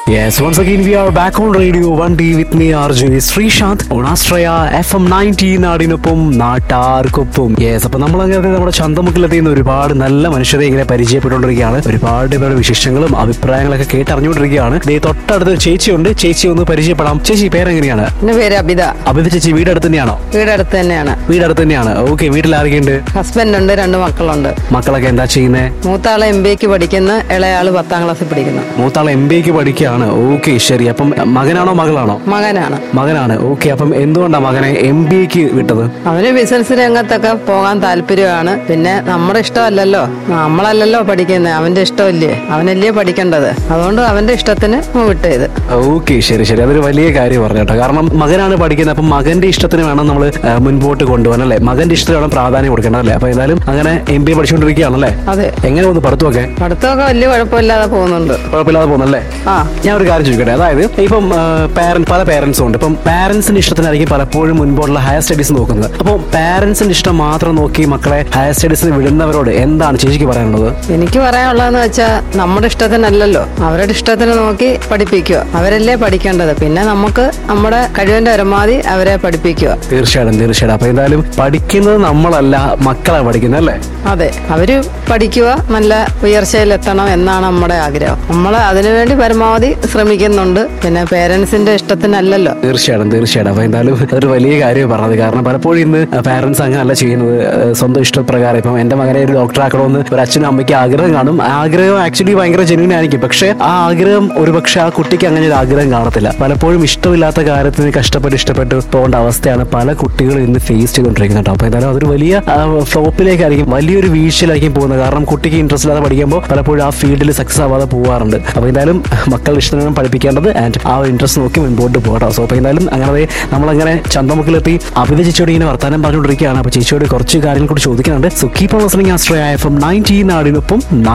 Yes, once again we are back on radio 1D with me RJ Sreesanth on Astraya FM 19 നാടിനൊപ്പം നാട്ടാർക്കൊപ്പം yes അപ്പൊ നമ്മൾ അങ്ങനെ നമ്മുടെ ചന്തമുക്കിലെത്തിയുന്ന ഒരുപാട് നല്ല മനുഷ്യരെ ഇങ്ങനെ പരിചയപ്പെട്ടുകൊണ്ടിരിക്കുകയാണ് ഒരുപാട് പേരുടെ വിശേഷങ്ങളും അഭിപ്രായങ്ങളൊക്കെ കേട്ടറിഞ്ഞുകൊണ്ടിരിക്കുകയാണ് ദേ തൊട്ടടുത്ത് ഒരു ചേച്ചിയുണ്ട് ചേച്ചി ഒന്ന് പരിചയപ്പെടാം ചേച്ചി പേരെങ്ങനെയാണ് എന്റെ പേര് അബിത അഭിത ചേച്ചി വീട് അടുത്ത് തന്നെയാണോ വീടടുത്ത് തന്നെയാണ് വീട് അടുത്ത് തന്നെയാണ് ഓക്കെ വീട്ടിൽ ആരൊക്കെയുണ്ട് ഹസ്ബൻഡ് ഉണ്ട് രണ്ട് മക്കളുണ്ട് മക്കളൊക്കെ എന്താ ചെയ്യുന്നത് മൂത്താളെ എം ബിക്ക് പഠിക്കുന്ന ഇളയാള് പത്താം ക്ലാസ്സിൽ പഠിക്കുന്നു മൂത്താൾ എം ബി എക്ക് പഠിക്കുകയാണ് ഓക്കെ ശരി അപ്പം മകനാണോ മകളാണോ മകനാണ് മകനാണ് ഓക്കെ അപ്പം എന്തുകൊണ്ടാണ് മകനെ എം ബി എക്ക് വിട്ടത് അവന് ബിസിനസ് രംഗത്തൊക്കെ പോകാൻ താല്പര്യമാണ് പിന്നെ നമ്മുടെ ഇഷ്ടമല്ലല്ലോ നമ്മളല്ലല്ലോ പഠിക്കുന്നത് അവന്റെ ഇഷ്ടമല്ലേ അവനല്ലേ പഠിക്കേണ്ടത് അതുകൊണ്ട് അവന്റെ ഇഷ്ടത്തിന് വിട്ടത് ഓക്കെ ശരി ശരി അതൊരു വലിയ കാര്യം പറഞ്ഞു കേട്ടോ കാരണം മകനാണ് പഠിക്കുന്നത് അപ്പം മകന്റെ ഇഷ്ടത്തിന് വേണം നമ്മൾ മുൻപോട്ട് കൊണ്ടുപോകാൻ അല്ലേ മകന്റെ ഇഷ്ടത്തിന് വേണം പ്രാധാന്യം കൊടുക്കേണ്ടത് അല്ലേ അപ്പൊ ഏതായാലും അങ്ങനെ എം ബി എ പഠിച്ചുകൊണ്ടിരിക്കുകയാണല്ലേ അതെ എങ്ങനെ പോകുന്നു പഠിത്തമൊക്കെ പഠിത്തമൊക്കെ വലിയ കുഴപ്പമില്ലാതെ പോകുന്നുണ്ട് കുഴപ്പമില്ലാതെ പോകുന്നല്ലേ ആ ഞാൻ ഒരു കാര്യം ചോദിക്കട്ടെ അതായത് ഇപ്പം പാരന്റ് പല പേരൻസും ഉണ്ട് ഇപ്പം പാരന്റ്സിന്റെ ഇഷ്ടത്തിനായിരിക്കും പലപ്പോഴും മുൻപോട്ടുള്ള ഹയർ സ്റ്റഡീസ് നോക്കുന്നത് അപ്പോൾ പാരന്റ്സിന്റെ ഇഷ്ടം മാത്രം നോക്കി മക്കളെ ഹയർ സ്റ്റഡീസിന് വിടുന്നവരോട് എന്താണ് ചേച്ചിക്ക് പറയാനുള്ളത് എനിക്ക് പറയാനുള്ളതെന്ന് വെച്ചാൽ നമ്മുടെ ഇഷ്ടത്തിനല്ലല്ലോ അവരുടെ ഇഷ്ടത്തിന് നോക്കി പഠിപ്പിക്കുക അവരല്ലേ പഠിക്കേണ്ടത് പിന്നെ നമുക്ക് നമ്മുടെ കഴിവിന്റെ പരമാവധി അവരെ പഠിപ്പിക്കുക തീർച്ചയായിട്ടും തീർച്ചയായിട്ടും അപ്പൊ എന്തായാലും പഠിക്കുന്നത് നമ്മളല്ല മക്കളാണ് പഠിക്കുന്നത് അല്ലേ അതെ അവര് പഠിക്കുക നല്ല ഉയർച്ചയിലെത്തണം എന്നാണ് നമ്മുടെ ആഗ്രഹം നമ്മൾ അതിനുവേണ്ടി പരമാവധി ശ്രമിക്കുന്നുണ്ട് പിന്നെ പേരൻസിന്റെ ഇഷ്ടത്തിനല്ലല്ലോ തീർച്ചയായിട്ടും തീർച്ചയായിട്ടും അപ്പൊ എന്തായാലും അതൊരു വലിയ കാര്യം പറഞ്ഞത് കാരണം പലപ്പോഴും ഇന്ന് പാരന്റ്സ് അങ്ങനെയല്ല ചെയ്യുന്നത് ഏഹ് സ്വന്തം ഇഷ്ടപ്രകാരം ഇപ്പം എന്റെ മകനെ ഒരു ഡോക്ടർ ആക്കണമെന്ന് ഒരു അച്ഛനും അമ്മയ്ക്ക് ആഗ്രഹം കാണും ആ ആഗ്രഹം ആക്ച്വലി ഭയങ്കര ജെന്യൂൻ ആയിരിക്കും പക്ഷെ ആ ആഗ്രഹം ഒരുപക്ഷെ ആ കുട്ടിക്ക് അങ്ങനെ ഒരു ആഗ്രഹം കാണത്തില്ല പലപ്പോഴും ഇഷ്ടമില്ലാത്ത കാര്യത്തിന് കഷ്ടപ്പെട്ട് ഇഷ്ടപ്പെട്ട് പോകേണ്ട അവസ്ഥയാണ് പല കുട്ടികളും ഇന്ന് ഫേസ് ചെയ്തുകൊണ്ടിരിക്കുന്നത് കേട്ടോ അപ്പൊ എന്തായാലും അതൊരു വലിയ ഫ്ലോപ്പിലേക്കായിരിക്കും വലിയൊരു വീഴ്ചയിലായിരിക്കും പോകുന്നത് കാരണം കുട്ടിക്ക് ഇൻട്രസ്റ്റ് ഇല്ലാതെ പഠിക്കുമ്പോൾ പലപ്പോഴും ആ ഫീൽഡിൽ സക്സസ് ആവാതെ പോകാറുണ്ട് അപ്പൊ എന്തായാലും മക്കളുടെ ഇഷ്ടത്തിനാണ് പഠിപ്പിക്കേണ്ടത് ആൻഡ് ആ ഒരു ഇൻട്രസ്റ്റ് നോക്കി മുൻപോട്ട് പോകട്ടോ സോ അപ്പൊ എന്തായാലും അങ്ങനെ നമ്മളങ്ങനെ ചന്തമുക്കിലെത്തി അഭിത ചേച്ചിയോട് ഇങ്ങനെ വർത്താനം പറഞ്ഞുകൊണ്ടിരിക്കുകയാണ് അപ്പൊ ചേച്ചിയോട് കുറച്ച് കാര്യങ്ങൾ കൂടി ചോദിക്കുന്നുണ്ട് സോ കീപ്പ് ലിസണിംഗ് ആസ്ട്രയ എഫ് എം നയൻറ്റീൻ നാടിനൊപ്പം